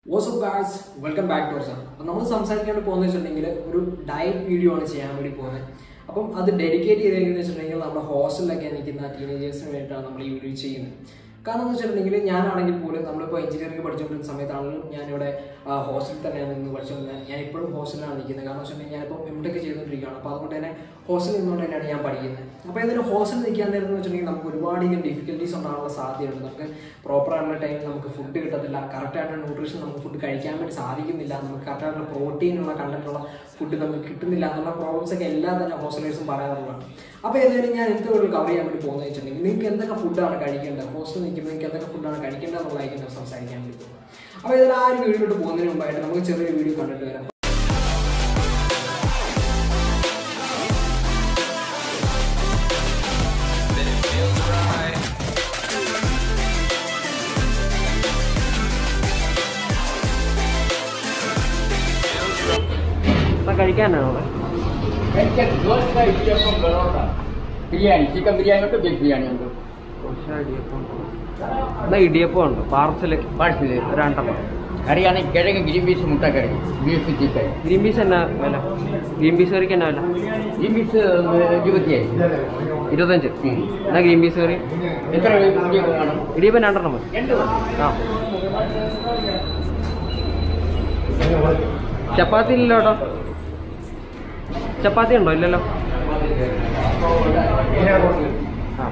WhatsApp guys welcome back to our channel അപ്പം നമ്മൾ സംസാരിക്കാൻ വേണ്ടി പോകുന്നത് വെച്ചിട്ടുണ്ടെങ്കിൽ ഒരു ഡയറ്റ് വീഡിയോ ആണ് ചെയ്യാൻ വേണ്ടി പോകുന്നത് അപ്പം അത് ഡെഡിക്കേറ്റ് ചെയ്തിരിക്കുന്നത് വെച്ചിട്ടുണ്ടെങ്കിൽ നമ്മുടെ ഹോസ്റ്റലിലൊക്കെ നിൽക്കുന്ന ടീനേജേഴ്സിന് വേണ്ടിയിട്ടാണ് നമ്മൾ ഈ വീഡിയോ ചെയ്യുന്നത് കാരണം എന്ന് വെച്ചിട്ടുണ്ടെങ്കിൽ ഞാനാണെങ്കിൽ പോലും നമ്മളിപ്പോൾ എഞ്ചിനീയറിംഗ് പഠിച്ചുകൊണ്ടിരുന്ന സമയത്താണെങ്കിലും ഞാനിവിടെ ഹോസ്റ്റലിൽ തന്നെയാണ് നിന്ന് പഠിച്ചുകൊണ്ടിരുന്നത് ഞാൻ ഇപ്പോഴും ഹോസ്റ്റലിലാണ് നിൽക്കുന്നത് കാരണം വെച്ചിട്ടുണ്ടെങ്കിൽ ഞാനിപ്പോൾ എം ടെക്ക് ചെയ്തുകൊണ്ടിരിക്കുകയാണ് അപ്പോൾ അതുകൊണ്ട് തന്നെ ഹോസ്റ്റലിൽ നിന്നുകൊണ്ട് തന്നെയാണ് ഞാൻ പഠിക്കുന്നത് അപ്പോൾ ഇതിന് ഹോസ്റ്റലിൽ നിൽക്കാൻ നേരം എന്ന് വെച്ചിട്ടുണ്ടെങ്കിൽ നമുക്ക് ഒരുപാട് ഇങ്ങനെ ഡിഫിക്കൽട്ടീസ് ഉണ്ടാകാനുള്ള സാധ്യതയുണ്ട് നമുക്ക് പ്രോപ്പർ ആയിട്ടുള്ള ടൈമിൽ നമുക്ക് ഫുഡ് കിട്ടത്തില്ല കറക്റ്റ് ആയിട്ടുള്ള ന്യൂട്രീഷൻ നമുക്ക് ഫുഡ് കഴിക്കാൻ വേണ്ടി സാധിക്കുന്നില്ല നമുക്ക് കറക്റ്റ് ആയിട്ടുള്ള പ്രോട്ടീനുള്ള കണ്ടന്റുള്ള ഫുഡ് നമുക്ക് കിട്ടുന്നില്ല എന്നുള്ള പ്രോബ്ലംസ് ഒക്കെ എല്ലാ തന്നെ ഹോസ്റ്റലേഴ്സും പറയാറുള്ളതാണ് അപ്പോൾ ഏതായാലും ഞാൻ എന്ത് കൂടുതൽ കവർ ചെയ്യാൻ വേണ്ടി പോകുന്നത് വെച്ചിട്ടുണ്ടെങ്കിൽ നിങ്ങൾക്ക് എന്തൊക്കെ ഫുഡാണ് കഴിക്കേണ്ടത് ഹോസ്റ്റലിൽ നിൽക്കുമ്പോൾ നിങ്ങൾക്ക് എന്തൊക്കെ ഫുഡാണ് കഴിക്കേണ്ടത് എന്നുള്ളതായിരിക്കും ഞാൻ സംസാരിക്കാൻ വേണ്ടി പോകുന്നത് അപ്പോൾ ഏതായാലും ആ ഒരു വീഡിയോയിലോട്ട് പോകുന്നതിന് മുമ്പായിട്ട് നമുക്ക് ചെറിയൊരു വീഡിയോ കണ്ടിട്ട് വരാം കഴിക്കാനാണോ കഴിക്കാൻ ദോശ ഇടിയപ്പം പൊറോട്ട ബിരിയാണി ചിക്കൻ ബിരിയാണി ഉണ്ട് ബീഫ് ബിരിയാണി ഉണ്ട് എന്നാ ഇടിയപ്പം ഉണ്ട് പാർസല് പാഴ്സൽ രണ്ടെണ്ണം കറിയാണെങ്കിൽ കിഴങ്ങ് ഗ്രീൻ പീസ് മുട്ടക്കറി ബീഫ് ചിക്കൻ ഗ്രീൻ പീസ് എന്നാ വില ഗ്രീൻ പീസ് കറിക്ക് എന്നാ വില ഗ്രീൻ പീസ് ഇരുപത്തിയായി ഇരുപത്തഞ്ച് ഉം. എന്നാ ഗ്രീൻ പീസ് കറി എത്ര ഇടിയപ്പം വേണം ഇടിയപ്പം രണ്ടെണ്ണം മതി രണ്ട് ആ ചപ്പാത്തി ഇല്ലല്ലോ കേട്ടോ ചപ്പാത്തി ഉണ്ടോ ഇല്ലല്ലോ ആ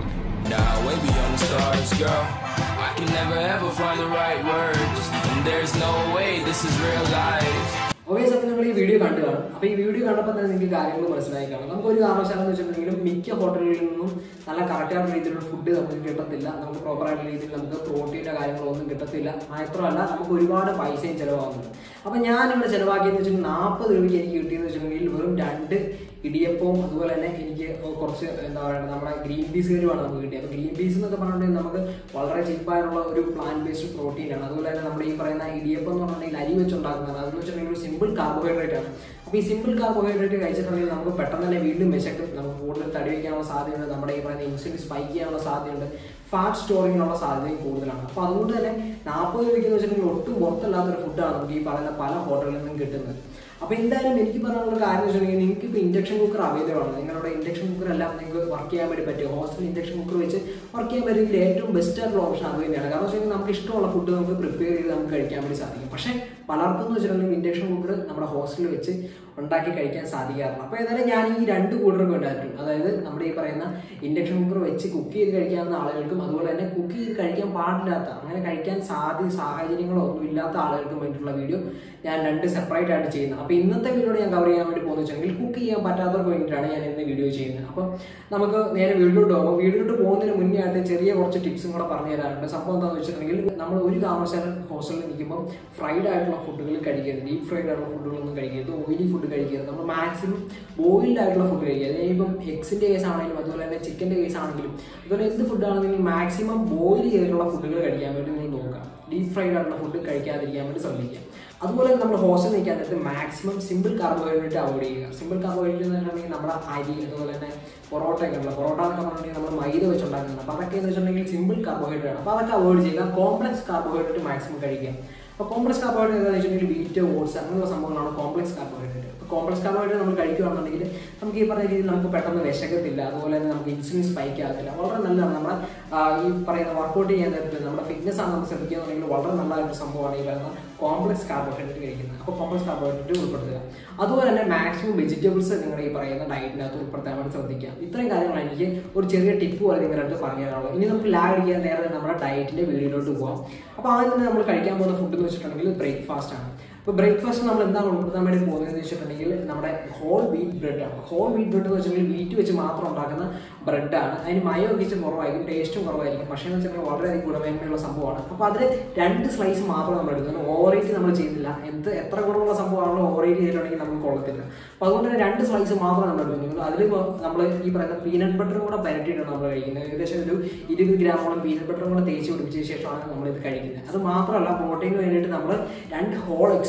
Now, way beyond the stars, girl. I can never ever find the right words. And there's no way this is real life. Okay സത്യം നിങ്ങൾ ഈ വീഡിയോ കണ്ടു കാണും അപ്പോൾ ഈ വീഡിയോ കണ്ടപ്പോൾ തന്നെ നിങ്ങൾക്ക് കാര്യങ്ങൾ മനസ്സിലായി കാണും നമുക്ക് ഒരു കാരണവശാലം എന്ന് വെച്ചിട്ടുണ്ടെങ്കിലും മിക്ക ഹോട്ടലുകളിൽ നിന്നും നല്ല കറക്റ്റായിട്ടുള്ള രീതിയിലുള്ള ഫുഡ് നമുക്ക് കിട്ടത്തില്ല നമുക്ക് പ്രോപ്പർ ആയിട്ടുള്ള രീതിയിൽ നമുക്ക് പ്രോട്ടീൻ്റെ കാര്യങ്ങളൊന്നും കിട്ടത്തില്ല മാത്രമല്ല നമുക്ക് ഒരുപാട് പൈസയും ചിലവാകുന്നുണ്ട് അപ്പോൾ ഞാനിവിടെ ചിലവാക്കിയെന്ന് വെച്ചിട്ടുണ്ടെങ്കിൽ നാൽപ്പത് രൂപയ്ക്ക് എനിക്ക് കിട്ടിയെന്ന് വെച്ചിട്ടുണ്ടെങ്കിൽ വെറും രണ്ട് ഇടിയപ്പവും അതുപോലെ തന്നെ എനിക്ക് കുറച്ച് എന്താ പറയുക നമ്മുടെ ഗ്രീൻ പീസ് കറിയുമാണ് നമുക്ക് കിട്ടിയത് അപ്പോൾ ഗ്രീൻ പീസ് എന്നൊക്കെ പറഞ്ഞിട്ടുണ്ടെങ്കിൽ നമുക്ക് വളരെ ചീപ്പായിട്ടുള്ള ഒരു പ്ലാന്റ് ബേസ്ഡ് പ്രോട്ടീനാണ് അതുപോലെ തന്നെ നമ്മുടെ ഈ പറയുന്ന ഇടിയപ്പം എന്ന് പറഞ്ഞിട്ടുണ്ടെങ്കിൽ അരി വെച്ചുണ്ടാക്കുന്നതാണ് അതെന്ന് വെച്ചിട്ടുണ്ടെങ്കിൽ ഒരു സിമ്പിൾ കാർബോഹൈഡ്രേറ്റ് ആണ് അപ്പോൾ ഈ സിമ്പിൾ കാർബോഹൈഡ്രേറ്റ് കഴിച്ചിട്ടുണ്ടെങ്കിൽ നമുക്ക് പെട്ടെന്ന് തന്നെ വീണ്ടും വിശക്കും നമുക്ക് കൂടുതൽ തടി വയ്ക്കാനുള്ള സാധ്യതയുണ്ട് നമ്മുടെ ഈ പറയുന്ന ഇൻസുലിൻ സ്പൈക്ക് ചെയ്യാനുള്ള സാധ്യതയുണ്ട് ഫാറ്റ് സ്റ്റോറിങ്ങിനുള്ള സാധ്യതയും കൂടുതലാണ് അപ്പോൾ അതുകൊണ്ട് തന്നെ നാൽപ്പത് രൂപയ്ക്ക് എന്ന് വെച്ചിട്ടുണ്ടെങ്കിൽ ഒട്ടും പുറത്തല്ലാത്തൊരു ഫുഡാണ് നമുക്ക് ഈ പറയുന്ന പല ഹോട്ടലിൽ നിന്നും കിട്ടുന്നത് അപ്പോൾ എന്തായാലും എനിക്ക് പറയാനുള്ള കാര്യം വെച്ചിട്ടുണ്ടെങ്കിൽ നിങ്ങൾക്ക് ഇപ്പോൾ ഇൻഡക്ഷൻ കുക്കർ അവൈലബിൾ ആണ് നിങ്ങളുടെ ഇൻഡക്ഷൻ കുക്കർ എല്ലാം നിങ്ങൾക്ക് വർക്ക് ചെയ്യാൻ വേണ്ടി പറ്റും ഹോസ്റ്റൽ ഇൻഡക്ഷൻ കുക്കർ വെച്ച് വർക്ക് ചെയ്യാൻ പറ്റുമെങ്കിൽ ഏറ്റവും ബെസ്റ്റ് ആയിട്ടുള്ള ഓപ്ഷൻ അത് തന്നെയാണ് കാരണം വെച്ചിട്ടുണ്ടെങ്കിൽ നമുക്ക് ഇഷ്ടമുള്ള ഫുഡ് നമുക്ക് പ്രിപ്പയർ ചെയ്ത് നമുക്ക് കഴിക്കാൻ വേണ്ടി സാധിക്കും പക്ഷേ പലർക്കും എന്ന് വെച്ചിട്ടുണ്ടെങ്കിൽ ഇൻഡക്ഷൻ കുക്കർ നമ്മുടെ ഹോസ്റ്റലിൽ വെച്ച് ഉണ്ടാക്കി കഴിക്കാൻ സാധിക്കാറില്ല അപ്പോൾ ഏതായാലും ഞാൻ ഈ രണ്ട് കൂട്ടർക്ക് വേണ്ടായിട്ടും അതായത് നമ്മുടെ ഈ പറയുന്ന ഇൻഡക്ഷൻ കുക്കർ വെച്ച് കുക്ക് ചെയ്ത് കഴിക്കാവുന്ന ആളുകൾക്കും അതുപോലെ തന്നെ കുക്ക് ചെയ്ത് കഴിക്കാൻ പാടില്ലാത്ത അങ്ങനെ കഴിക്കാൻ സാധ്യ സാഹചര്യങ്ങളോ ഒന്നും ഇല്ലാത്ത ആളുകൾക്കും വേണ്ടിയിട്ടുള്ള വീഡിയോ ഞാൻ രണ്ട് സെപ്പറേറ്റ് ആയിട്ട് ചെയ്യുന്നത് അപ്പോൾ ഇന്നത്തെ വീഡിയോ ഞാൻ കവർ ചെയ്യാൻ വേണ്ടി പോകുന്നത് വെച്ചെങ്കിൽ കുക്ക് ചെയ്യാൻ പറ്റാത്തവർക്ക് വേണ്ടിയിട്ടാണ് ഞാൻ ഇന്ന് വീഡിയോ ചെയ്യുന്നത് അപ്പം നമുക്ക് നേരെ വീഡിയോട്ട് പോകുമ്പോൾ വീഡിയോട്ട് പോകുന്നതിന് മുന്നേ ആയിട്ട് ചെറിയ കുറച്ച് ടിപ്സും കൂടെ പറഞ്ഞു തരാറുണ്ട് സംഭവം എന്താണെന്ന് വെച്ചിട്ടുണ്ടെങ്കിൽ നമ്മൾ ഒരു കാരണവശാലും ഹോസ്റ്റലിൽ നിൽക്കുമ്പോൾ ഫ്രൈഡ് ആയിട്ടുള്ള ഫുഡുകൾ കഴിക്കരുത് ഡീപ് ഫ്രൈഡ് ആയിട്ടുള്ള ഫുഡുകളൊന്നും കഴിക്കരുത് ഓയിലി ഫുഡ് കഴിക്കരുത് നമ്മൾ മാക്സിമം ബോയിൽഡ് ആയിട്ടുള്ള ഫുഡ് കഴിക്കരുത് ഇപ്പം എക്സിൻ്റെ കേസ് ആണെങ്കിലും അതുപോലെ തന്നെ ചിക്കൻ്റെ കേസ് ആണെങ്കിലും അതുപോലെ എന്ത് ഫുഡാണെങ്കിലും മാക്സിമം ബോയിൽ ചെയ്തിട്ടുള്ള ഫുഡുകൾ കഴിക്കാൻ വേണ്ടി നിങ്ങൾ നോക്കുക ഡീപ് ഫ്രൈഡ് ആയിട്ടുള്ള ഫുഡ് കഴിക്കാതിരിക്കാൻ വേണ്ടി ശ്രമിക്കുക അതുപോലെ തന്നെ നമ്മൾ ഹോസ്റ്റൽ നിൽക്കാൻ നേരത്ത് മാക്സിമം സിമ്പിൾ കാർബോഹൈഡ്രേറ്റ് അവോയ്ഡ് ചെയ്യുക സിമ്പിൾ കാർബോഹൈഡ്രേറ്റ് എന്ന് പറഞ്ഞിട്ടുണ്ടെങ്കിൽ നമ്മുടെ അരി അതുപോലെ തന്നെ പൊറോട്ട ഒക്കെ ഉള്ള പൊറോട്ട എന്നൊക്കെ പറഞ്ഞിട്ടുണ്ടെങ്കിൽ നമ്മൾ മൈദ വെച്ച് ഉണ്ടാക്കുന്നത് അപ്പോൾ അതൊക്കെ എന്ന് വെച്ചിട്ടുണ്ടെങ്കിൽ സിമ്പിൾ കാർബോഹൈഡ്രേറ്റ് ആണ് അപ്പോൾ അതൊക്കെ അവോയ്ഡ് ചെയ്യുക കോംപ്ലക്സ് കാർബോഹൈഡ്രേറ്റ് മാക്സിമം കഴിക്കുക അപ്പോൾ കോംപ്ലക്സ് കാർബോഹൈഡ്രേറ്റ് എന്താണെന്ന് വെച്ചിട്ടുണ്ടെങ്കിൽ വീറ്റ് ഓട്സ് അങ്ങനെയുള്ള സംഭവങ്ങളാണ് കോംപ്ലക്സ് കാർബോഹൈഡ്രേറ്റ് അപ്പോൾ കോംപ്ലക്സ് കാർബോഹൈഡ്രേറ്റ് നമ്മൾ കഴിക്കുകയാണെന്നുണ്ടെങ്കിൽ നമുക്ക് ഈ പറഞ്ഞ രീതിയിൽ നമുക്ക് പെട്ടെന്ന് വിശക്കത്തില്ല അതുപോലെ തന്നെ നമുക്ക് ഇൻസുലിൻ സ്പൈക്ക് ആകത്തില്ല വളരെ നല്ലതാണ് നമ്മുടെ ആ, ഈ പറയുന്ന വർക്കൗട്ട് ചെയ്യാൻ നേരത്ത് നമ്മുടെ ഫിറ്റ്നസ് ആണ് നമ്മൾ ശ്രദ്ധിക്കുകയാണെന്നുണ്ടെങ്കിൽ വളരെ നല്ല ഒരു സംഭവമാണ് ഈ പറയുന്ന കോംപ്ലക്സ് കാർബോഹൈഡ്രേറ്റ് കഴിക്കുന്നത് അപ്പോൾ കോംപ്ലക്സ് കാർബോഹൈഡ്രേറ്റ് ഉൾപ്പെടുത്തുക അതുപോലെ തന്നെ മാക്സിമം വെജിറ്റബിൾസ് നിങ്ങളുടെ ഈ പറയുന്ന ഡയറ്റിനകത്ത് ഉൾപ്പെടുത്താൻ വേണ്ടി ശ്രദ്ധിക്കുക ഇത്രയും കാര്യങ്ങൾ എനിക്ക് ഒരു ചെറിയ ടിപ്പ് പോലെ നിങ്ങളുടെ അടുത്ത് പറഞ്ഞു തരാനുള്ളത് ഇനി നമുക്ക് ലാഗ് അടിക്കാൻ നേരെ നമ്മുടെ ഡയറ്റിന്റെ വീഡിയോയിലോട്ട് പോകാം അപ്പോൾ ആദ്യം തന്നെ നമ്മൾ കഴിക്കാൻ പോകുന്ന ഫുഡ് എന്ന് വെച്ചിട്ടുണ്ടെങ്കിൽ ബ്രേക്ക്ഫാസ്റ്റ് ആണ് അപ്പോൾ ബ്രേക്ക്ഫാസ്റ്റ് നമ്മൾ എന്താണ് ഉൾപ്പെടുത്താൻ വേണ്ടി പോകുന്നതെന്ന് വെച്ചിട്ടുണ്ടെങ്കിൽ നമ്മുടെ ഹോൾ വീറ്റ് ബ്രെഡ് ആണ് ഹോൾ വീറ്റ് ബ്രെഡ് എന്ന് വെച്ചിട്ടുണ്ടെങ്കിൽ വീറ്റ് വെച്ച് മാത്രം ഉണ്ടാക്കുന്ന ബ്രെഡാണ് അതിന് മയമൊക്കെ ഇച്ചിരി കുറവായിരിക്കും ടേസ്റ്റും കുറവായിരിക്കും പക്ഷേ എന്ന് വെച്ചിട്ടുണ്ടെങ്കിൽ വളരെയധികം ഗുണമേന്മയുള്ള സംഭവമാണ് അപ്പോൾ അതിൽ രണ്ട് സ്ലൈസ് മാത്രം നമ്മൾ എടുക്കുന്നത് ഓവറേറ്റ് നമ്മൾ ചെയ്യുന്നില്ല എന്ത് എത്ര ഗുണമുള്ള സംഭവമാണല്ലോ ഓവറേറ്റ് ചെയ്തിട്ടുണ്ടെങ്കിൽ നമുക്ക് കൊള്ളത്തില്ല അപ്പോൾ അതുകൊണ്ട് തന്നെ രണ്ട് സ്ലൈസ് മാത്രം നമ്മൾ എടുക്കുന്നത് അതിൽ നമ്മൾ ഈ പറയുന്ന പീനട്ട് ബട്ടറും കൂടെ പരട്ടിയിട്ടാണ് നമ്മൾ കഴിക്കുന്നത് ഏകദേശം ഒരു ഇരുപത് ഗ്രാമോളം പീനട്ട് ബട്ടറും കൂടെ തേച്ച് പിടിപ്പിച്ച ശേഷമാണ് നമ്മൾ ഇത് കഴിക്കുന്നത് അത് മാത്രമല്ല പ്രോട്ടീന് വേണ്ടിയിട്ട് നമ്മൾ രണ്ട് ഹോൾ എക്സ്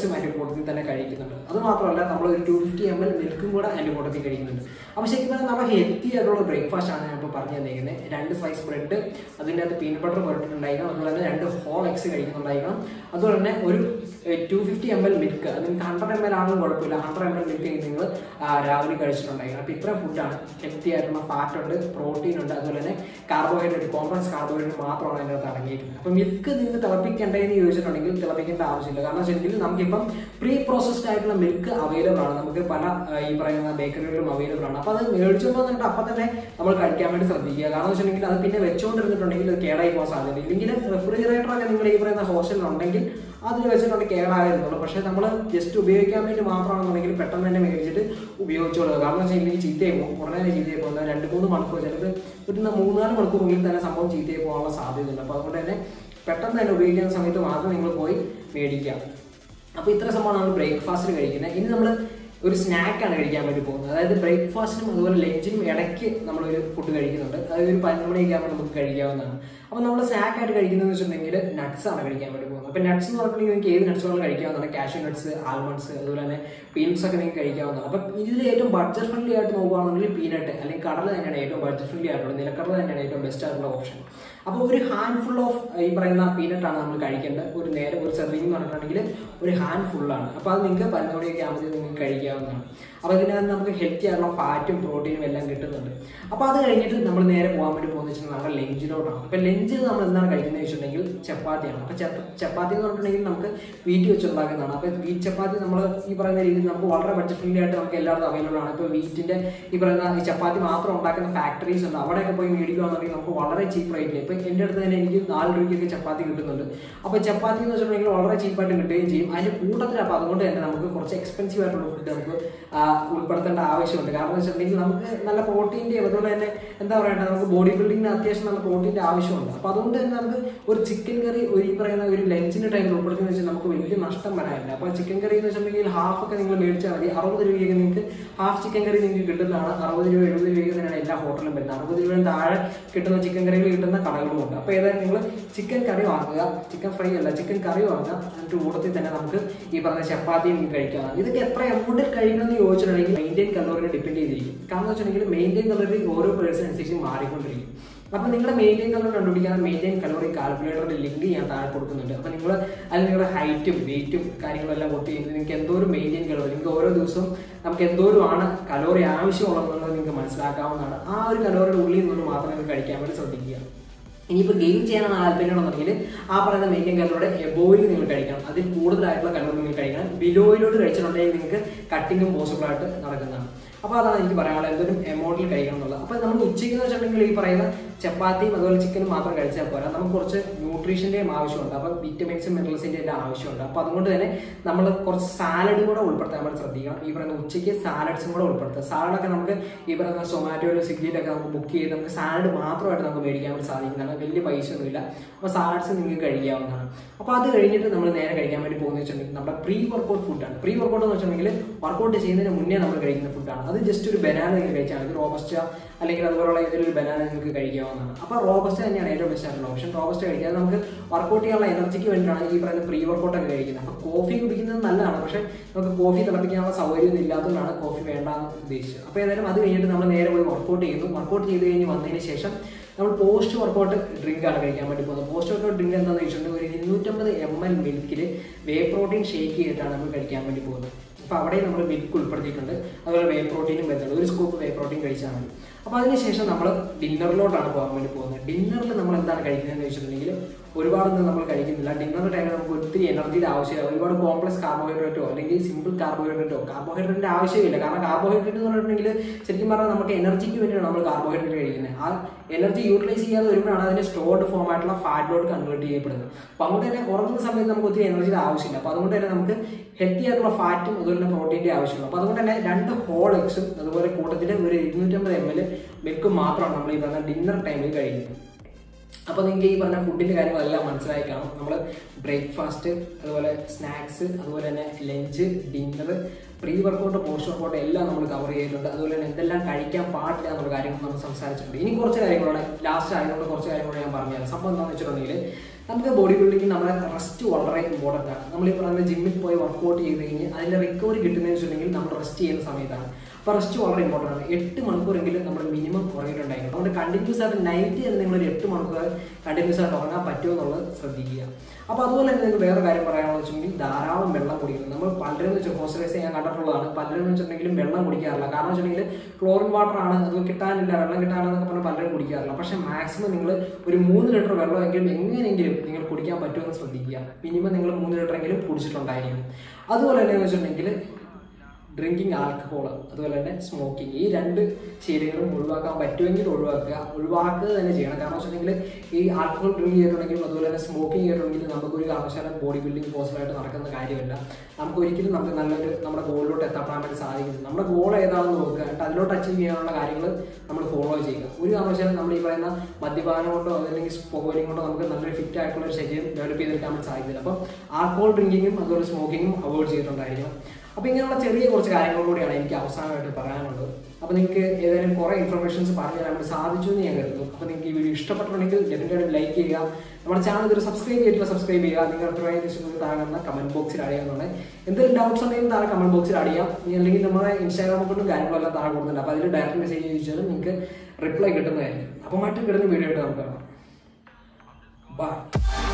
ഫ്രൂട്ട്സും അതിൻ്റെ കൂട്ടത്തിൽ തന്നെ കഴിക്കുന്നുണ്ട് അത് മാത്രമല്ല നമ്മൾ ഒരു ടു ഫിഫ്റ്റി എം എൽ മിൽക്കും കൂടെ അതിൻ്റെ കൂട്ടത്തിൽ കഴിക്കുന്നുണ്ട് അപ്പോൾ ശരിക്കും പറഞ്ഞാൽ നമ്മൾ ഹെൽത്തി ആയിട്ടുള്ള ബ്രേക്ക്ഫാസ്റ്റ് ആണ് ഞാൻ ഇപ്പോൾ പറഞ്ഞു തന്നിരിക്കുന്നത് രണ്ട് സ്ലൈസ് ബ്രെഡ് അതിൻ്റെ അകത്ത് പീനട്ട് ബട്ടർ പുരട്ടിട്ടുണ്ടായിരിക്കണം അതുപോലെ തന്നെ രണ്ട് ഹോൾ എക്സ് കഴിക്കുന്നുണ്ടായിരിക്കണം അതുപോലെ തന്നെ ഒരു two fifty M L milk അത് നിങ്ങൾക്ക് ഹൺഡ്രഡ് എം എൽ ആണെങ്കിലും കുഴപ്പമില്ല ഹൺഡ്രഡ് എം എൽ മിൽക്ക് നിങ്ങൾ രാവിലെ കഴിച്ചിട്ടുണ്ടായിരിക്കണം അപ്പോൾ ഇത്രയും ഫുഡാണ് ഹെൽത്തി ആയിട്ടുള്ള ഫാറ്റ് ഉണ്ട് പ്രോട്ടീൻ ഉണ്ട് അതുപോലെ തന്നെ കാർബോഹൈഡ്രേറ്റ് കോംപ്ലക്സ് കാർബോഹൈഡ്രേറ്റ് മാത്രമാണ് അതിൻ്റെ അകത്ത് അടങ്ങിയിരിക്കുന്നത് അപ്പോൾ മിൽക്ക് നിങ്ങൾക്ക് തിളപ്പിക്കേണ്ടതെന്ന് ചോദിച്ചിട്ടുണ്ടെങ്കിൽ തിളപ്പിക്കേണ്ട ആവശ്യമില്ല കാരണം വെച്ചിട്ടുണ്ടെങ്കിൽ നമുക്കിപ്പം പ്രീ പ്രോസസ്ഡ് ആയിട്ടുള്ള മിൽക്ക് അവൈലബിൾ ആണ് നമുക്ക് പല ആ, ഈ പറയുന്ന ബേക്കറികളിലും അവൈലബിൾ ആണ് അപ്പോൾ അത് മേടിച്ചുകൊണ്ട് വന്നിട്ട് അപ്പം തന്നെ നമ്മൾ കഴിക്കാൻ വേണ്ടി ശ്രദ്ധിക്കുക കാരണം എന്ന് വെച്ചിട്ടുണ്ടെങ്കിൽ അത് പിന്നെ വെച്ചുകൊണ്ടിരുന്നിട്ടുണ്ടെങ്കിൽ അത് കേടായി പോകാൻ സാധ്യത ഇല്ലെങ്കിൽ റെഫ്രിജറേറ്റർ ഒക്കെ നിങ്ങൾ ഈ പറയുന്ന ഹോസ്റ്റലിൽ ഉണ്ടെങ്കിൽ അതിൽ വെച്ചിട്ടുണ്ട് കേടായിരുന്നുള്ളൂ പക്ഷേ നമ്മൾ ജസ്റ്റ് ഉപയോഗിക്കാൻ വേണ്ടി മാത്രമാണെന്നുണ്ടെങ്കിൽ പെട്ടെന്ന് തന്നെ മേടിച്ചിട്ട് ഉപയോഗിച്ചോളുക കാരണം വെച്ചിട്ടുണ്ടെങ്കിൽ ചീത്തയായി പോകും ഉടനെ തന്നെ ചീത്തയായി പോകുന്നത് രണ്ട് മൂന്ന് മണിക്കൂർ ചിലത് ഒരു മൂന്നാല് മണിക്കൂറിനുള്ളിൽ തന്നെ സംഭവം ചീത്തയായി പോകാനുള്ള സാധ്യതയുണ്ട് അപ്പോൾ അതുകൊണ്ട് തന്നെ പെട്ടെന്ന് തന്നെ ഉപയോഗിക്കുന്ന സമയത്ത് മാത്രം നിങ്ങൾ പോയി മേടിക്കുക അപ്പോൾ ഇത്ര സംഭവമാണ് ബ്രേക്ക്ഫാസ്റ്റിൽ കഴിക്കുന്നത് ഇനി നമ്മൾ ഒരു സ്നാക്കാണ് കഴിക്കാൻ വേണ്ടി പോകുന്നത് അതായത് ബ്രേക്ക്ഫാസ്റ്റിനും അതുപോലെ ലഞ്ചിനും ഇടയ്ക്ക് നമ്മളൊരു ഫുഡ് കഴിക്കുന്നുണ്ട് അതായത് ഒരു പതിനൊന്ന് മണിയൊക്കെ ആകുമ്പോൾ നമുക്ക് കഴിക്കാവുന്നതാണ് അപ്പോൾ നമ്മൾ സ്നാക്കായിട്ട് കഴിക്കുന്നതെന്ന് വെച്ചിട്ടുണ്ടെങ്കിൽ nuts ആണ് കഴിക്കാൻ വേണ്ടി പോകുന്നത് അപ്പോൾ നട്ട്സ് എന്ന് പറഞ്ഞിട്ടുണ്ടെങ്കിൽ നിങ്ങൾക്ക് ഏത് നട്ട്സ് വേണം കഴിക്കാവുന്നതാണ് കാഷ്യൂ നട്ട്സ് ആൽമണ്ട്സ് അതുപോലെ തന്നെ പീനട്സ് ഒക്കെ നിങ്ങൾക്ക് കഴിക്കാവുന്നതാണ് അപ്പം ഇതിൽ ഏറ്റവും ബഡ്ജറ്റ് ഫ്രണ്ട്ലി ആയിട്ട് നോക്കുകയാണെന്നുണ്ടെങ്കിൽ പീനട്ട് അല്ലെങ്കിൽ കടല തന്നെയാണ് ഏറ്റവും ബഡ്ജറ്റ് ഫ്രണ്ട്ലി ആയിട്ടുള്ളത് നിലക്കടല തന്നെയാണ് ഏറ്റവും ബെസ്റ്റ് ആയിട്ടുള്ള ഓപ്ഷൻ അപ്പോൾ ഒരു ഹാൻഡ് ഫുൾ ഓഫ് ഈ പറയുന്ന പീനട്ടാണ് നമ്മൾ കഴിക്കേണ്ടത് ഒരു നേരെ ഒരു സെർവിങ് എന്ന് പറഞ്ഞിട്ടുണ്ടെങ്കിൽ ഒരു ഹാൻഡ് ഫുള്ളാണ് അപ്പോൾ അത് നിങ്ങൾക്ക് പതിനോടെയൊക്കെ ആകുമ്പോൾ നിങ്ങൾക്ക് കഴിക്കാവുന്നതാണ് അപ്പോൾ ഇതിനകത്ത് നമുക്ക് ഹെൽത്തി ആയിട്ടുള്ള ഫാറ്റും പ്രോട്ടീനും എല്ലാം കിട്ടുന്നുണ്ട് അപ്പോൾ അത് കഴിഞ്ഞിട്ട് നമ്മൾ നേരെ പോകാൻ വേണ്ടി പോകുന്നത് വെച്ചാൽ നമ്മുടെ ലഞ്ചിലോട്ടാണ് അപ്പോൾ ലഞ്ചിൽ നമ്മൾ എന്താണ് കഴിക്കുന്നത് വെച്ചിട്ടുണ്ടെങ്കിൽ ചപ്പാത്തിയാണ് അപ്പോൾ ചപ്പ- ചപ്പാത്തി എന്ന് പറഞ്ഞിട്ടുണ്ടെങ്കിൽ നമുക്ക് വീട്ടിൽ വെച്ച് ഉണ്ടാക്കുന്നതാണ് അപ്പോൾ വീറ്റ് ചപ്പാത്തി നമ്മൾ ഈ പറയുന്ന രീതിയിൽ നമുക്ക് വളരെ ബഡ്ജറ്റ് ഫ്രണ്ട്ലി ആയിട്ട് നമുക്ക് എല്ലായിടത്തും അവൈലബിൾ ആണ് ഇപ്പോൾ വീറ്റിൻ്റെ ഈ പറയുന്ന ഈ ചപ്പാത്തി മാത്രം ഉണ്ടാക്കുന്ന ഫാക്ടറീസ് ഉണ്ട് അവിടെയൊക്കെ പോയി മേടിക്കുകയാണെന്നുണ്ടെങ്കിൽ നമുക്ക് വളരെ ചീപ്പ് റേറ്റിൽ ഇപ്പോൾ എൻ്റെ അടുത്ത് തന്നെ എനിക്ക് നാല് രൂപയ്ക്കൊക്കെ ചപ്പാത്തി കിട്ടുന്നുണ്ട് അപ്പോൾ ചപ്പാത്തി എന്ന് വെച്ചിട്ടുണ്ടെങ്കിൽ വളരെ ചീപ്പായിട്ട് കിട്ടുകയും ചെയ്യും അതിൻ്റെ കൂട്ടത്തിൽ അപ്പോൾ അതുകൊണ്ട് തന്നെ നമുക്ക് കുറച്ച് എക്സ്പെൻസീവ് ആയിട്ടുള്ള ഫുഡ് നമുക്ക് ആ, ഉൾപ്പെടുത്തേണ്ട ആവശ്യമുണ്ട് കാരണം എന്ന് വെച്ചിട്ടുണ്ടെങ്കിൽ നമുക്ക് നല്ല പ്രോട്ടീൻ്റെയും അതുകൊണ്ട് തന്നെ എന്താ പറയണ്ടത് നമുക്ക് ബോഡി ബിൽഡിങ്ങിന് അത്യാവശ്യം നല്ല പ്രോട്ടീൻ്റെ ആവശ്യമുണ്ട് അപ്പോൾ അതുകൊണ്ട് തന്നെ നമുക്ക് ഒരു ചിക്കൻ കറി ഒരു ഈ പറയുന്ന ഒരു ലഞ്ചിൻ്റെ ടൈമിൽ ഉൾപ്പെടുത്തുന്ന വെച്ചാൽ നമുക്ക് വലിയ നഷ്ടം വരാനില്ല അപ്പോൾ ചിക്കൻ കറി എന്ന് വെച്ചിട്ടുണ്ടെങ്കിൽ ഹാഫ് ഒക്കെ നിങ്ങൾ മേടിച്ചാൽ മതി അറുപത് രൂപയ്ക്ക് നിങ്ങൾക്ക് ഹാഫ് ചിക്കൻ കറി നിങ്ങൾക്ക് കിട്ടുന്നതാണ് അറുപത് രൂപ എഴുപത് രൂപയ്ക്ക് തന്നെയാണ് എല്ലാ ഹോട്ടലിലും വരുന്നത് അറുപത് രൂപയും താഴെ കിട്ടുന്ന ചിക്കൻ കറികൾ കിട്ടുന്ന കടകളുമുണ്ട് അപ്പോൾ ഏതായാലും നിങ്ങൾ ചിക്കൻ കറി വാങ്ങുക ചിക്കൻ ഫ്രൈ അല്ല ചിക്കൻ കറി വാങ്ങുക എന്നിട്ട് കൂട്ടത്തിൽ തന്നെ നമുക്ക് ഈ പറഞ്ഞ ചപ്പാത്തിയും കഴിക്കാം ഇതൊക്കെ എത്ര എമൗണ്ടിൽ കഴിക്കണം എന്ന് ചോദിച്ചിട്ടുണ്ടെങ്കിൽ മെയിൻറ്റെയിൻ കലോറിനെ ഡിപ്പെൻഡ് ചെയ്തിരിക്കും കാരണം എന്ന് വെച്ചിട്ടുണ്ടെങ്കിൽ മെയിൻറ്റെയിൻ കലോറി ഓരോ പേഴ്സൺ അനുസരിച്ച് മാറിക്കൊണ്ടിരിക്കും അപ്പോൾ നിങ്ങളുടെ മെയിൻറ്റെയിൻ കലോറി കണ്ടുപിടിക്കാൻ മെയിൻറ്റെയിൻ കലോറി കാൽക്കുലേറ്ററിന്റെ ലിങ്ക് ഞാൻ താഴെ കൊടുക്കുന്നുണ്ട് അപ്പോൾ നിങ്ങൾ അതിൽ നിങ്ങളുടെ ഹൈറ്റും വെയിറ്റും കാര്യങ്ങളെല്ലാം വോട്ട് ചെയ്യുന്നത് നിങ്ങൾക്ക് എന്തോരം മെയിൻറ്റെയിൻ കലോറി നിങ്ങൾക്ക് ഓരോ ദിവസവും നമുക്ക് എന്തോരം ആണ് കലോറി ആവശ്യമുള്ളതെന്നുള്ളത് നിങ്ങൾക്ക് മനസ്സിലാക്കാവുന്നതാണ് ആ ഒരു കലോറിയുടെ ഉള്ളിൽ നിന്ന് മാത്രം നിങ്ങൾ കഴിക്കാൻ വേണ്ടി ശ്രദ്ധിക്കുക ഇനിയിപ്പോൾ ഗെയിം ചെയ്യാനാണ് താല്പര്യമുണ്ടെന്നുണ്ടെങ്കിൽ ആ പറയുന്ന മെയിൻറ്റെയിൻ കലോറിയുടെ എബോയിൽ നിങ്ങൾ കഴിക്കണം അതിൽ കൂടുതലായിട്ടുള്ള കലോറി നിങ്ങൾ കഴിക്കണം ബിലോയിലോട്ട് കഴിച്ചിട്ടുണ്ടെങ്കിൽ നിങ്ങൾക്ക് കട്ടിങ്ങും പോസിബിൾ ആയിട്ട് നടക്കുന്നതാണ് അപ്പോൾ അതാണ് എനിക്ക് പറയാനുള്ളത് എന്തൊരു എമൗണ്ടിൽ കഴിക്കണം എന്നുള്ളത് അപ്പോൾ നമ്മൾ ഉച്ചയ്ക്ക് എന്ന് വെച്ചിട്ടുണ്ടെങ്കിൽ ഈ പറയുന്ന ചപ്പാത്തിയും അതുപോലെ ചിക്കനും മാത്രം കഴിച്ചാൽ പോരാ നമുക്ക് കുറച്ച് ന്യൂട്രീഷൻ്റെയും ആവശ്യമുണ്ട് അപ്പോൾ വിറ്റമിൻസും മിനറൽസിൻ്റെ എല്ലാം ആവശ്യമുണ്ട് അപ്പോൾ അതുകൊണ്ട് തന്നെ നമ്മൾ കുറച്ച് സാലഡും കൂടെ ഉൾപ്പെടുത്താൻ വേണ്ടി ശ്രദ്ധിക്കണം ഈ പറയുന്ന ഉച്ചയ്ക്ക് സാലഡ്സും കൂടെ ഉൾപ്പെടുത്തുക സാലഡൊക്കെ നമുക്ക് ഈ പറയുന്ന സൊമാറ്റോയിലും സ്വിഗ്ഗിയിലൊക്കെ നമുക്ക് ബുക്ക് ചെയ്ത് നമുക്ക് സാലഡ് മാത്രമായിട്ട് നമുക്ക് മേടിക്കാൻ വേണ്ടി സാധിക്കുന്നതാണ് വലിയ പൈസ ഒന്നുമില്ല അപ്പോൾ സാലഡ്സ് നിങ്ങൾക്ക് കഴിക്കാവുന്നതാണ് അപ്പോൾ അത് കഴിഞ്ഞിട്ട് നമ്മൾ നേരെ കഴിക്കാൻ വേണ്ടി പോകുന്നത് വെച്ചിട്ടുണ്ടെങ്കിൽ നമ്മുടെ പ്രീ വർക്കൗട്ട് ഫുഡാണ് പ്രീ വർക്കൗട്ട് എന്ന് വെച്ചിട്ടുണ്ടെങ്കിൽ വർക്കൗട്ട് ചെയ്യുന്നതിന് മുന്നേ നമ്മൾ കഴിക്കുന്ന ഫുഡാണ് അത് ജസ്റ്റ് ഒരു ബനാന നിങ്ങൾ കഴിച്ചാൽ മതി റോബസ്റ്റ അല്ലെങ്കിൽ അതുപോലുള്ള ഏതെങ്കിലും ഒരു ബനാന നിങ്ങൾക്ക് കഴിക്കാവുന്നതാണ് അപ്പോൾ റോബസ്റ്റ തന്നെയാണ് ഏറ്റവും ബെസ്റ്റ് ആയിട്ടുള്ള ഓപ്ഷൻ റോബസ്റ്റ കഴിക്കുക നമുക്ക് വർക്കൗട്ട് ചെയ്യാനുള്ള എനർജിക്ക് വേണ്ടിയിട്ടാണ് ഈ പറയുന്ന പ്രീ വർക്കൗട്ട് ഒക്കെ കഴിക്കുന്നത് അപ്പോൾ കോഫി കുടിക്കുന്നത് നല്ലതാണ് പക്ഷേ നമുക്ക് കോഫി തിളപ്പിക്കാനുള്ള സൗകര്യമൊന്നും ഇല്ലാത്തതുകൊണ്ടാണ് കോഫി വേണ്ടാന്ന് ഉദ്ദേശിച്ചത് അപ്പോൾ ഏതായാലും അത് കഴിഞ്ഞിട്ട് നമ്മൾ നേരെ പോയി വർക്കൗട്ട് ചെയ്യുന്നു വർക്കൗട്ട് ചെയ്ത് കഴിഞ്ഞ് വന്നതിന് ശേഷം നമ്മൾ പോസ്റ്റ് വർക്കൗട്ട് ഡ്രിങ്ക് ആണ് കഴിക്കാൻ വേണ്ടി പോകുന്നത് പോസ്റ്റ് വർക്കൗട്ട് ഡ്രിങ്ക് എന്താണെന്ന് വെച്ചിട്ടുണ്ടെങ്കിൽ ഒരു ഇരുന്നൂറ്റമ്പത് എം എൽ മിൽക്കിൽ വേ പ്രോട്ടീൻ ഷേക്ക് ചെയ്തിട്ടാണ് നമ്മൾ കഴിക്കാൻ വേണ്ടി പോകുന്നത് അപ്പോൾ അവിടെ നമ്മൾ മിൽക്ക് ഉൾപ്പെടുത്തിയിട്ടുണ്ട് അതുപോലെ വേ പ്രോട്ടീനും വരുന്നുണ്ട് ഒരു സ്കൂപ്പ് വേ പ്രോട്ടീൻ കഴിച്ചാൽ മതി അപ്പോൾ അതിനുശേഷം നമ്മൾ ഡിന്നറിലോട്ടാണ് പോകാൻ വേണ്ടി പോകുന്നത് ഡിന്നറിൽ നമ്മൾ എന്താണ് കഴിക്കുന്നതെന്ന് വെച്ചിട്ടുണ്ടെങ്കിൽ ഒരുപാടൊന്നും നമ്മൾ കഴിക്കുന്നില്ല ഡിന്നറിൻ്റെ ടൈമിൽ നമുക്ക് ഒത്തിരി എനർജിയുടെ ആവശ്യമില്ല ഒരുപാട് കോംപ്ലക്സ് കാർബോഹൈഡ്രേറ്റോ അല്ലെങ്കിൽ സിമ്പിൾ കാർബോഹൈഡ്രേറ്റോ കാർബോഹൈഡ്രേറ്റിൻ്റെ ആവശ്യമില്ല കാരണം കാർബോഹൈഡ്രേറ്റ് എന്ന് പറഞ്ഞിട്ടുണ്ടെങ്കിൽ ശരിക്കും പറഞ്ഞാൽ നമുക്ക് എനർജിക്ക് വേണ്ടിയാണ് നമ്മൾ കാർബോഹൈഡ്രേറ്റ് കഴിക്കുന്നത് ആ എനർജി യൂട്ടിലൈസ് ചെയ്യാതെ വരുമ്പോഴാണ് അതിന്റെ സ്റ്റോർഡ് ഫോം ആയിട്ടുള്ള ഫാറ്റിലോട്ട് കൺവേർട്ട് ചെയ്യപ്പെടുന്നത് അപ്പോൾ അതുകൊണ്ട് തന്നെ ഉറങ്ങുന്ന സമയത്ത് നമുക്ക് ഒത്തിരി എനർജിയുടെ ആവശ്യമില്ല അപ്പോൾ അതുകൊണ്ട് തന്നെ നമുക്ക് ഹെൽത്തി ആയിട്ടുള്ള ഫാറ്റും അതുപോലെ തന്നെ പ്രോട്ടീൻ്റെ ആവശ്യമുള്ളൂ അപ്പോൾ അതുകൊണ്ട് തന്നെ രണ്ട് ഹോൾ എഗ്സും അതുപോലെ കൂട്ടത്തിൽ ഒരു ഇരുന്നൂറ്റമ്പത് എം എൽ മിൽക്കും മാത്രമാണ് നമ്മൾ ഈ പറഞ്ഞ ഡിന്നർ ടൈമിൽ കഴിക്കുന്നത് അപ്പോൾ നിങ്ങൾക്ക് ഈ പറഞ്ഞ ഫുഡിൻ്റെ കാര്യങ്ങളെല്ലാം മനസ്സിലായി കാണും നമ്മൾ ബ്രേക്ക്ഫാസ്റ്റ് അതുപോലെ സ്നാക്സ് അതുപോലെ തന്നെ lunch dinner pre workout post workout എല്ലാം നമ്മൾ കവർ ചെയ്തിട്ടുണ്ട് അതുപോലെ തന്നെ എന്തെല്ലാം കഴിക്കാൻ പാടില്ല എന്നുള്ള കാര്യങ്ങൾ നമ്മൾ സംസാരിച്ചിട്ടുണ്ട് ഇനി കുറച്ച് കാര്യങ്ങളോടെ ലാസ്റ്റ് ആയതുകൊണ്ട് കുറച്ച് കാര്യങ്ങളോട് ഞാൻ പറഞ്ഞുതരാം സംഭവം എന്താണെന്ന് വെച്ചിട്ടുണ്ടെങ്കിൽ നമുക്ക് ബോഡി ബിൽഡിംഗ് നമ്മുടെ റെസ്റ്റ് വളരെ ഇമ്പോർട്ടൻ്റ് ആണ് നമ്മൾ ഈ പറയുന്ന ജിമ്മിൽ പോയി വർക്കൗട്ട് ചെയ്ത് കഴിഞ്ഞ് അതിൻ്റെ റിക്കവറി കിട്ടുന്നതെന്ന് വെച്ചിട്ടുണ്ടെങ്കിൽ നമ്മൾ റെസ്റ്റ് ചെയ്യുന്ന സമയത്താണ് അപ്പോൾ റെസ്റ്റ് വളരെ ഇമ്പോർട്ടൻ്റ് ആണ് എട്ട് മണിക്കൂറെങ്കിലും നമ്മൾ മിനിമം ഉറങ്ങിയിട്ടുണ്ടായിരിക്കും അതുകൊണ്ട് കണ്ടിന്യൂസ് ആയിട്ട് നൈറ്റ് തന്നെ നിങ്ങൾ ഒരു എട്ട് മണിക്കൂർ കണ്ടിന്യൂസ് ആയിട്ട് ഉറങ്ങാൻ പറ്റുമോ എന്നുള്ളത് ശ്രദ്ധിക്കുക അപ്പോൾ അതുപോലെ തന്നെ നിങ്ങൾക്ക് വേറെ കാര്യം പറയാനുള്ളത് വെച്ചിട്ടുണ്ടെങ്കിൽ ധാരാളം വെള്ളം കുടിക്കണം നമ്മൾ പലരും വെച്ച് ഹോസ്റ്റലൈസ് ഞാൻ കണ്ടിട്ടുള്ളതാണ് പലരും വെച്ചിട്ടുണ്ടെങ്കിലും വെള്ളം കുടിക്കാറില്ല കാരണം വെച്ചിട്ടുണ്ടെങ്കിൽ ക്ലോറിൻ വാട്ടർ ആണ് അത് കിട്ടാനില്ല വെള്ളം കിട്ടാനെന്നൊക്കെ പറഞ്ഞാൽ പലരും കുടിക്കാറില്ല പക്ഷേ മാക്സിമം നിങ്ങൾ ഒരു മൂന്ന് ലിറ്റർ വെള്ളമെങ്കിലും എങ്ങനെയെങ്കിലും നിങ്ങൾ കുടിക്കാൻ പറ്റുമെന്ന് ശ്രദ്ധിക്കുക മിനിമം നിങ്ങൾ മൂന്ന് ലിറ്റർ എങ്കിലും കുടിച്ചിട്ടുണ്ടായിരിക്കും അതുപോലെ തന്നെ വെച്ചിട്ടുണ്ടെങ്കിൽ ഡ്രിങ്കിങ് ആൽക്കഹോൾ അതുപോലെ തന്നെ സ്മോക്കിംഗ് ഈ രണ്ട് ശീലങ്ങളും ഒഴിവാക്കാൻ പറ്റുമെങ്കിൽ ഒഴിവാക്കുക ഒഴിവാക്കുക തന്നെ ചെയ്യണം കാരണം വെച്ചിട്ടുണ്ടെങ്കിൽ ഈ ആൽക്കഹോൾ ഡ്രിങ്ക് ചെയ്തിട്ടുണ്ടെങ്കിലും അതുപോലെ തന്നെ സ്മോക്കിംഗ് ചെയ്തിട്ടുണ്ടെങ്കിലും നമുക്ക് ഒരു കാരണവശാലും ബോഡി ബിൽഡിംഗ് പോസിബിളായിട്ട് നടക്കുന്ന കാര്യമല്ല നമുക്ക് ഒരിക്കലും നമുക്ക് നല്ലൊരു നമ്മുടെ ഗോളിലോട്ട് എത്തപ്പെടാൻ വേണ്ടി സാധിക്കുന്നില്ല നമ്മുടെ ഗോൾ ഏതാണെന്ന് നോക്കുക എന്നിട്ട് അതിലോട്ട് അച്ചീവ് ചെയ്യാനുള്ള കാര്യങ്ങൾ നമ്മൾ ഫോളോ ചെയ്യുക ഒരു കാരണവശാലും നമ്മൾ ഈ പറയുന്ന മദ്യപാനം കൊണ്ടോ അല്ലെങ്കിൽ പുകവലിയും കൊണ്ടോ നമുക്ക് നല്ലൊരു ഫിറ്റ് ആയിട്ടുള്ള ഒരു ശരീരം ഡെവലപ്പ് ചെയ്തെടുക്കാൻ വേണ്ടി സാധിക്കില്ല അപ്പം ആൽക്കഹോൾ ഡ്രിങ്കിങ്ങും അതുപോലെ സ്മോക്കിങ്ങും അവോയ്ഡ് ചെയ്തിട്ടുണ്ടായിരിക്കണം അപ്പോൾ ഇങ്ങനെയുള്ള ചെറിയ കുറച്ച് കാര്യങ്ങൾ കൂടിയാണ് എനിക്ക് അവസാനമായിട്ട് പറയാനുള്ളത് അപ്പോൾ നിങ്ങൾക്ക് ഏതായാലും കുറേ ഇൻഫർമേഷൻസ് പറഞ്ഞു തരാൻ വേണ്ടി സാധിച്ചു എന്ന് ഞാൻ കരുതുന്നു അപ്പോൾ നിങ്ങൾക്ക് ഈ വീഡിയോ ഇഷ്ടപ്പെട്ടിട്ടുണ്ടെങ്കിൽ ഡെഫിനറ്റായിട്ടും ലൈക്ക് ചെയ്യുക നമ്മുടെ ചാനൽ ഇതൊരു സബ്സ്ക്രൈബ് ചെയ്തിട്ട് സബ്സ്ക്രൈബ് ചെയ്യുക നിങ്ങൾ അഭിപ്രായം ഇഷ്ടപ്പെട്ട് താഴെ കാണുന്ന കമന്റ് ബോക്സിൽ അറിയാവുന്നതാണ് എന്തെങ്കിലും ഡൗട്ട്സ് ഉണ്ടെങ്കിൽ താഴെ കമന്റ് ബോക്സിൽ അറിയാം ഇനി അല്ലെങ്കിൽ നമ്മുടെ ഇൻസ്റ്റാഗ്രാം അക്കൗണ്ടും കാര്യങ്ങളെല്ലാം താഴെ കൊടുക്കുന്നുണ്ട് അപ്പോൾ അതിൽ ഡയറക്റ്റ് മെസ്സേജ് ചോദിച്ചാലും നിങ്ങൾക്ക് റിപ്ലൈ കിട്ടുന്നതായിരിക്കും അപ്പോൾ മറ്റു കിട്ടുന്ന വീഡിയോ ആയിട്ട് നമുക്ക് കാണാം ബൈ